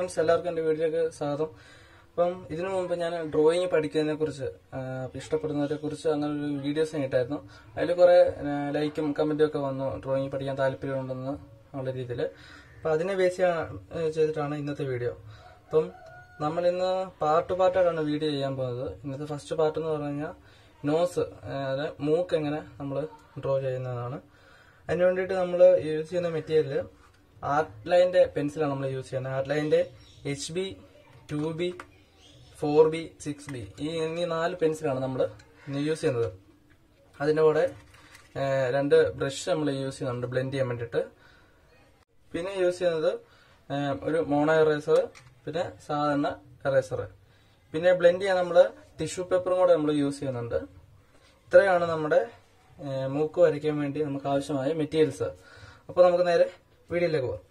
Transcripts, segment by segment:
Friends എല്ലാവർക്കും എൻ്റെ വീഡിയോയിലേക്ക് സ്വാഗതം അപ്പം ഇതിനു മുമ്പ് ഞാൻ ഡ്രോയിങ് പഠിക്കുന്നതിനെ കുറിച്ച് ഇഷ്ടപ്പെടുന്നവരെ കുറിച്ച് അങ്ങനെ ഒരു വീഡിയോസ് ഞാൻ ഇട്ടായിരുന്നു അതിൽ കുറെ ലൈക്കും കമന്റും ഒക്കെ വന്നു ഡ്രോയിങ് പഠിക്കാൻ താല്പര്യമുണ്ടെന്ന് ഉള്ള രീതിയിൽ അപ്പം അതിനെ ബേസ് ചെയ്തിട്ടാണ് ഇന്നത്തെ വീഡിയോ അപ്പം നമ്മൾ ഇന്ന് പാർട്ട് പാർട്ടായിട്ടാണ് വീഡിയോ ചെയ്യാൻ പോകുന്നത് ഇന്നത്തെ ഫസ്റ്റ് പാർട്ട് എന്ന് പറഞ്ഞു കഴിഞ്ഞാൽ നോസ് അതായത് മൂക്ക് എങ്ങനെ നമ്മൾ ഡ്രോ ചെയ്യുന്നതാണ് അതിന് വേണ്ടിയിട്ട് നമ്മൾ യൂസ് ചെയ്യുന്ന മെറ്റീരിയൽ ആർട്ട് ലൈൻ്റെ പെൻസിലാണ് നമ്മൾ യൂസ് ചെയ്യുന്നത് ആർട്ട് ലൈൻ്റെ H B two B four B six B ഈ എന്നീ നാല് പെൻസിലാണ് നമ്മൾ ഇന്ന് യൂസ് ചെയ്യുന്നത് അതിൻ്റെ കൂടെ ആ, രണ്ട് ബ്രഷ് നമ്മൾ യൂസ് ചെയ്യുന്നുണ്ട് ബ്ലെൻഡ് ചെയ്യാൻ വേണ്ടിയിട്ട് പിന്നെ യൂസ് ചെയ്യുന്നത് ആ, ഒരു മോണോ എറേസർ പിന്നെ സാധാരണ എറേസർ പിന്നെ ബ്ലെൻഡ് ചെയ്യാൻ നമ്മൾ ടിഷ്യൂ പേപ്പറും കൂടെ നമ്മൾ യൂസ് ചെയ്യുന്നുണ്ട് ഇത്രയാണ് നമ്മുടെ ആ, മൂക്ക് വരയ്ക്കാൻ വേണ്ടി നമുക്ക് ആവശ്യമായ മെറ്റീരിയൽസ് അപ്പോൾ നമുക്ക് നേരെ വീഡിയോയിലേക്ക് പോകാം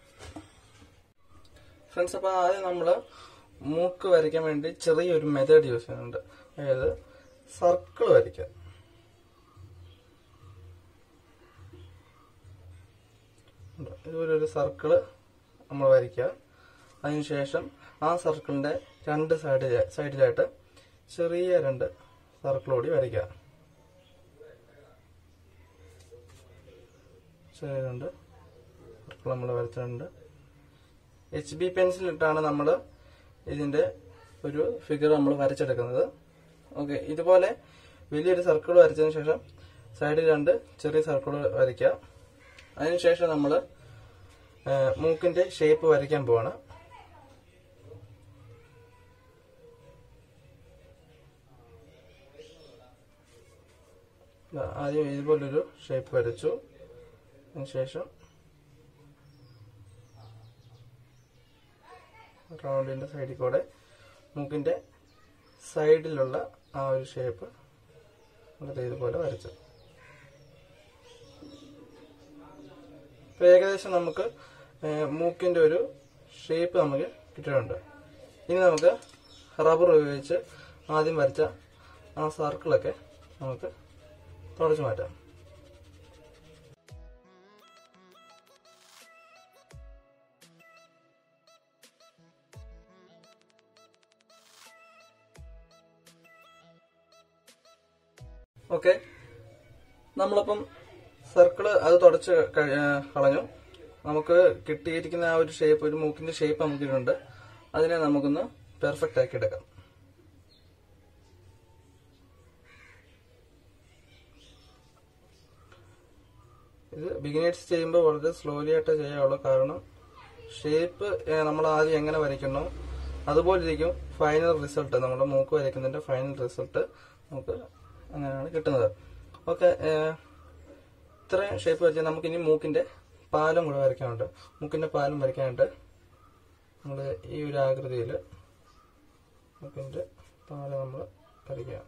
ഫ്രണ്ട്സ് അപ്പോൾ ആദ്യം നമ്മൾ മൂക്ക് വരയ്ക്കാൻ വേണ്ടി ചെറിയൊരു മെത്തേഡ് യൂസ് ചെയ്യുന്നുണ്ട് അതായത് സർക്കിൾ വരയ്ക്കുക ഉണ്ട്. ഇതുപോലെ ഒരു സർക്കിള് നമ്മൾ വരയ്ക്കുക അതിനുശേഷം ആ സർക്കിളിന്റെ രണ്ട് സൈഡ് സൈഡിലായിട്ട് ചെറിയ രണ്ട് സർക്കിൾ കൂടി വരയ്ക്കുക ചെറിയ രണ്ട് സർക്കിൾ നമ്മൾ വരച്ചിട്ടുണ്ട് എച്ച് ബി പെൻസിലിട്ടാണ് നമ്മൾ ഇതിന്റെ ഒരു ഫിഗർ നമ്മൾ വരച്ചെടുക്കുന്നത് ഓക്കെ ഇതുപോലെ വലിയൊരു സർക്കിൾ വരച്ചതിന് ശേഷം സൈഡിൽ രണ്ട് ചെറിയ സർക്കിൾ വരയ്ക്കുക അതിനുശേഷം നമ്മൾ മൂക്കിന്റെ ഷേപ്പ് വരയ്ക്കാൻ പോവാണ് ദാ ആദ്യം ഇതുപോലൊരു ഷേപ്പ് വരച്ചു അതിനുശേഷം റൗണ്ടിന്റെ സൈഡിൽ കൂടെ മൂക്കിന്റെ സൈഡിലുള്ള ആ ഒരു ഷേപ്പ് വളരെ ഇതുപോലെ വരച്ചു ഇപ്പൊ ഏകദേശം നമുക്ക് ഏഹ്, മൂക്കിന്റെ ഒരു ഷേപ്പ് നമുക്ക് കിട്ടിയിട്ടുണ്ട് ഇനി നമുക്ക് റബ്ബർ ഉപയോഗിച്ച് ആദ്യം വരച്ച ആ സർക്കിളൊക്കെ നമുക്ക് തുടച്ചു മാറ്റാം ഓക്കെ നമ്മളപ്പം സർക്കിള് അത് തുടച്ച് കഴി- ആ, കളഞ്ഞു നമുക്ക് കിട്ടിയിരിക്കുന്ന ആ ഒരു ഷേപ്പ് ഒരു മൂക്കിന്റെ ഷേപ്പ് നമുക്കിട്ടുണ്ട് അതിനെ നമുക്കൊന്ന് പെർഫെക്റ്റ് ആക്കി എടുക്കാം ഇത് ബിഗിനേഴ്സ് ചെയ്യുമ്പോൾ വളരെ സ്ലോലി ആയിട്ട് ചെയ്യാവുള്ളൂ കാരണം ഷേപ്പ് നമ്മൾ ആദ്യം എങ്ങനെ വരയ്ക്കണോ അതുപോലെ ഇരിക്കും ഫൈനൽ റിസൾട്ട് നമ്മുടെ മൂക്ക് വരയ്ക്കുന്നതിന്റെ ഫൈനൽ റിസൾട്ട് നമുക്ക് അങ്ങനെയാണ് കിട്ടുന്നത് ഓക്കെ ഇത്രയും ഷേപ്പ് വരച്ചാൽ നമുക്ക് ഇനി മൂക്കിന്റെ പാലം കൂടെ വരയ്ക്കാനുണ്ട് മൂക്കിന്റെ പാലം വരയ്ക്കാനായിട്ട് നമ്മൾ ഈ ഒരു ആകൃതിയിൽ മൂക്കിന്റെ പാലം നമ്മൾ വരയ്ക്കുക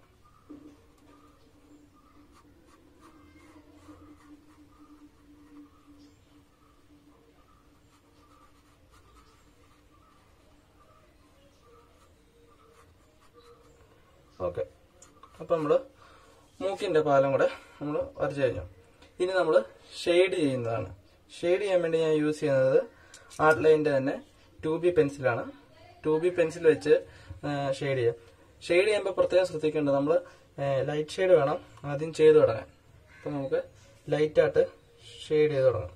ഓക്കെ അപ്പം നമ്മൾ മൂക്കിന്റെ പാലം കൂടെ നമ്മൾ വരച്ചു കഴിഞ്ഞു ഇനി നമ്മൾ ഷെയ്ഡ് ചെയ്യുന്നതാണ് ഷെയ്ഡ് ചെയ്യാൻ വേണ്ടി ഞാൻ യൂസ് ചെയ്യുന്നത് ആർട്ട് ലൈനിന്റെ തന്നെ ടു ബി പെൻസിലാണ് ടു ബി പെൻസിൽ വെച്ച് ഷെയ്ഡ് ചെയ്യാം ഷെയ്ഡ് ചെയ്യുമ്പോൾ പ്രത്യേകം ശ്രദ്ധിക്കേണ്ടത് നമ്മൾ ലൈറ്റ് ഷെയ്ഡ് വേണം ആദ്യം ചെയ്തു തുടങ്ങാൻ അപ്പം നമുക്ക് ലൈറ്റായിട്ട് ഷെയ്ഡ് ചെയ്ത് തുടങ്ങാം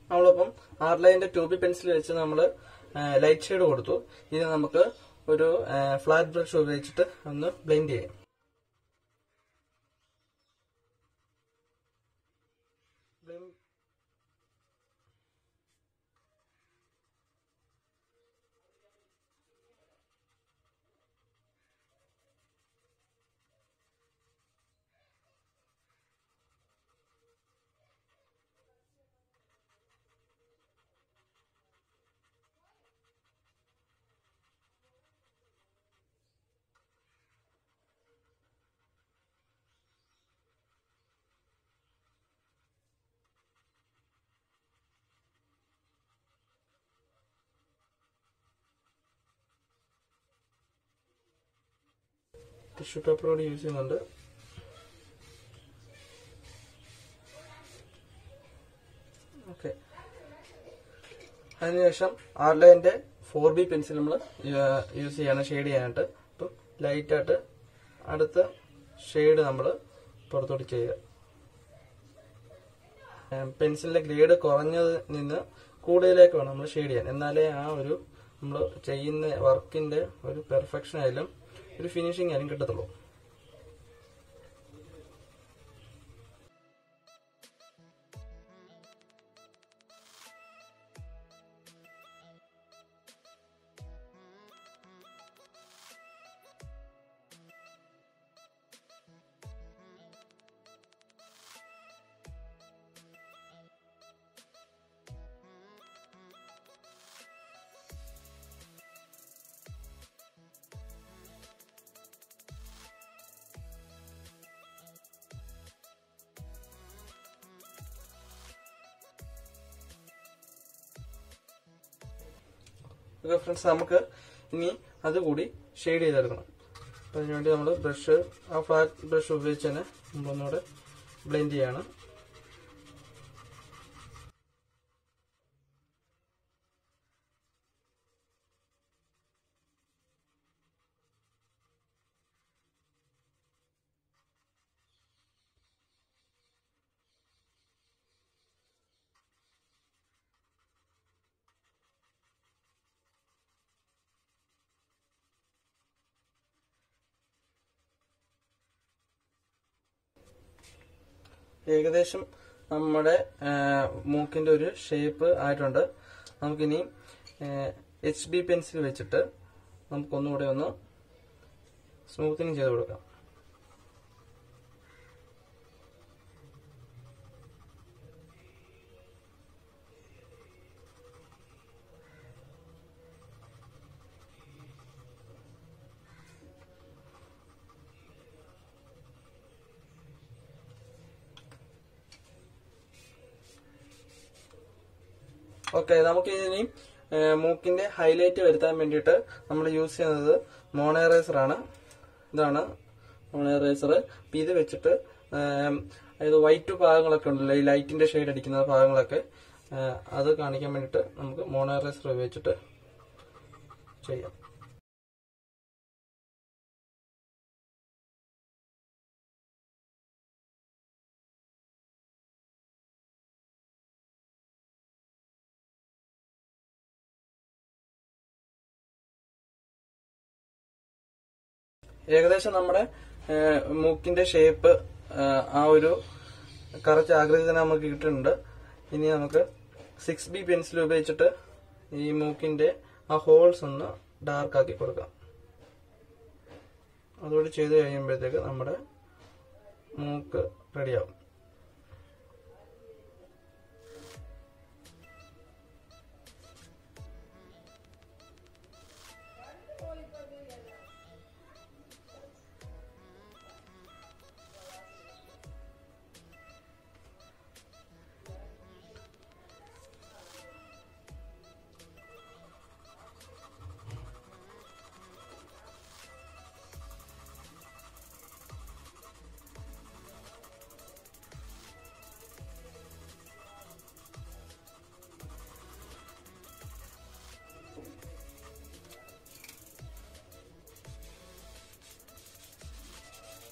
നമ്മളിപ്പം ആർലൈൻ്റെ ട്യൂബി പെൻസിൽ വെച്ച് നമ്മൾ ലൈറ്റ് ഷെയ്ഡ് കൊടുത്തു ഇനി നമുക്ക് ഒരു ഫ്ലാറ്റ് ബ്രഷ് ഉപയോഗിച്ചിട്ട് ഒന്ന് ബ്ലെൻഡ് ചെയ്യാം Blend- ടിഷ്യൂ പേപ്പർ കൂടി യൂസ് ചെയ്യുന്നുണ്ട് ഓക്കെ അതിനുശേഷം ആർലൈൻ്റെ ഫോർ ബി പെൻസിൽ നമ്മൾ യൂസ് ചെയ്യാണ് ഷെയ്ഡ് ചെയ്യാനായിട്ട് അപ്പം ലൈറ്റായിട്ട് അടുത്ത ഷെയ്ഡ് നമ്മൾ പുറത്തോട്ട് ചെയ്യുക പെൻസിലിന്റെ ഗ്രേഡ് കുറഞ്ഞത് നിന്ന് കൂടുതലേക്ക് വേണം നമ്മൾ ഷെയ്ഡ് ചെയ്യാൻ എന്നാലേ ആ ഒരു നമ്മൾ ചെയ്യുന്ന വർക്കിന്റെ ഒരു പെർഫെക്ഷൻ ആയാലും ഒരു ഫിനിഷിംഗ് ആയാലും കിട്ടത്തുള്ളൂ ഓക്കെ ഫ്രണ്ട്സ് നമുക്ക് ഇനി അതുകൂടി ഷെയ്ഡ് ചെയ്തെടുക്കണം അപ്പം അതിനുവേണ്ടി നമ്മൾ ബ്രഷ് ആ ഫ്ലാറ്റ് ബ്രഷ് ഉപയോഗിച്ച് തന്നെ നമ്മളൊന്നുകൂടെ ബ്ലെൻഡ് ചെയ്യാണ് ഏകദേശം നമ്മുടെ ആ, മൂക്കിന്റെ ഒരു ഷേപ്പ് ആയിട്ടുണ്ട് നമുക്കിനി എച്ച് ബി പെൻസിൽ വെച്ചിട്ട് നമുക്കൊന്നുകൂടെ ഒന്ന് സ്മൂത്തിങ് ചെയ്ത് കൊടുക്കാം ഓക്കെ നമുക്ക് ഇനി ഏ, മൂക്കിന്റെ ഹൈലൈറ്റ് വരുത്താൻ വേണ്ടിയിട്ട് നമ്മൾ യൂസ് ചെയ്യുന്നത് മോണറൈസർ ആണ് ഇതാണ് മോണറൈസർ അപ്പം ഇത് വെച്ചിട്ട് ഏം, അതായത് വൈറ്റ് ഭാഗങ്ങളൊക്കെ ഉണ്ടല്ലോ ഈ ലൈറ്റിന്റെ ഷെയ്ഡ് അടിക്കുന്ന ഭാഗങ്ങളൊക്കെ ഏ, അത് കാണിക്കാൻ വേണ്ടിയിട്ട് നമുക്ക് മോണറൈസർ ഉപയോഗിച്ചിട്ട് ചെയ്യാം ഏകദേശം നമ്മുടെ ഏഹ്, മൂക്കിന്റെ ഷേപ്പ് ആ ഒരു കറക്റ്റ് ആകൃതി തന്നെ നമുക്ക് കിട്ടുന്നുണ്ട് ഇനി നമുക്ക് സിക്സ് ബി പെൻസിൽ ഉപയോഗിച്ചിട്ട് ഈ മൂക്കിന്റെ ആ ഹോൾസ് ഒന്ന് ഡാർക്ക് ആക്കി കൊടുക്കാം അതുകൂടി ചെയ്ത് കഴിയുമ്പോഴത്തേക്ക് നമ്മുടെ മൂക്ക് റെഡിയാവും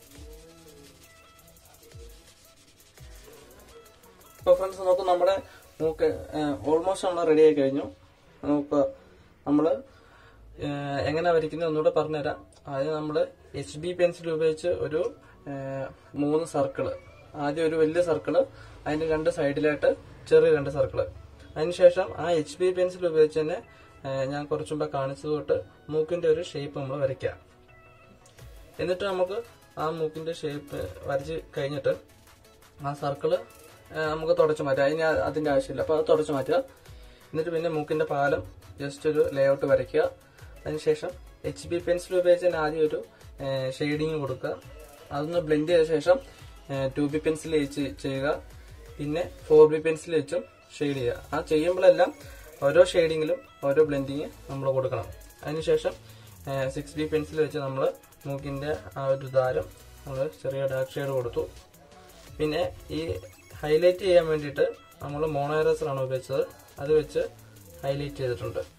ഇപ്പൊ ഫ്രണ്ട്സ് നോക്കും നമ്മുടെ മൂക്ക് ഓൾമോസ്റ്റ് നമ്മൾ റെഡി ആയി കഴിഞ്ഞു നമുക്ക് നമ്മൾ എങ്ങനെ വരയ്ക്കുന്നത് ഒന്നുകൂടെ പറഞ്ഞുതരാം ആദ്യം നമ്മൾ എച്ച് ബി പെൻസിൽ ഉപയോഗിച്ച് ഒരു ഏഹ്, മൂന്ന് സർക്കിള് ആദ്യം ഒരു വലിയ സർക്കിള് അതിന്റെ രണ്ട് സൈഡിലായിട്ട് ചെറിയ രണ്ട് സർക്കിള് അതിനുശേഷം ആ എച്ച് ബി പെൻസിൽ ഉപയോഗിച്ച് തന്നെ ഏഹ്, ഞാൻ കുറച്ചു മുമ്പ് കാണിച്ചത് തൊട്ട് മൂക്കിന്റെ ഒരു ഷേപ്പ് നമ്മൾ വരയ്ക്കാം എന്നിട്ട് നമുക്ക് ആ മൂക്കിന്റെ ഷേപ്പ് വരച്ച് കഴിഞ്ഞിട്ട് ആ സർക്കിള് നമുക്ക് തുടച്ചു മാറ്റാം അതിന് അതിന്റെ ആവശ്യമില്ല അപ്പൊ അത് തുടച്ചു മാറ്റുക എന്നിട്ട് പിന്നെ മൂക്കിന്റെ പാലം ജസ്റ്റ് ഒരു ലേഔട്ട് വരയ്ക്കുക അതിനുശേഷം എച്ച് ബി പെൻസിൽ ഉപയോഗിച്ച് തന്നെ ആദ്യം ഒരു ഷെയ്ഡിങ് കൊടുക്കുക അതൊന്ന് ബ്ലെൻഡ് ചെയ്ത ശേഷം ടു ബി പെൻസിൽ വെച്ച് ചെയ്യുക പിന്നെ ഫോർ ബി പെൻസിൽ വെച്ചും ഷെയ്ഡ് ചെയ്യുക ആ ചെയ്യുമ്പോഴെല്ലാം ഓരോ ഷെയ്ഡിങ്ങിലും ഓരോ ബ്ലെൻഡിങ് നമ്മൾ കൊടുക്കണം അതിനുശേഷം സിക്സ് ബി പെൻസിൽ വെച്ച് നമ്മൾ മൂക്കിന്റെ ആ ഒരു ദാരം നമ്മൾ ചെറിയ ഡാർക്ക് ഷെയ്ഡ് കൊടുത്തു പിന്നെ ഈ ഹൈലൈറ്റ് ചെയ്യാൻ വേണ്ടിയിട്ട് നമ്മൾ മോണോറൈസർ ആണ് ഉപയോഗിച്ചത് അത് വെച്ച് ഹൈലൈറ്റ് ചെയ്തിട്ടുണ്ട്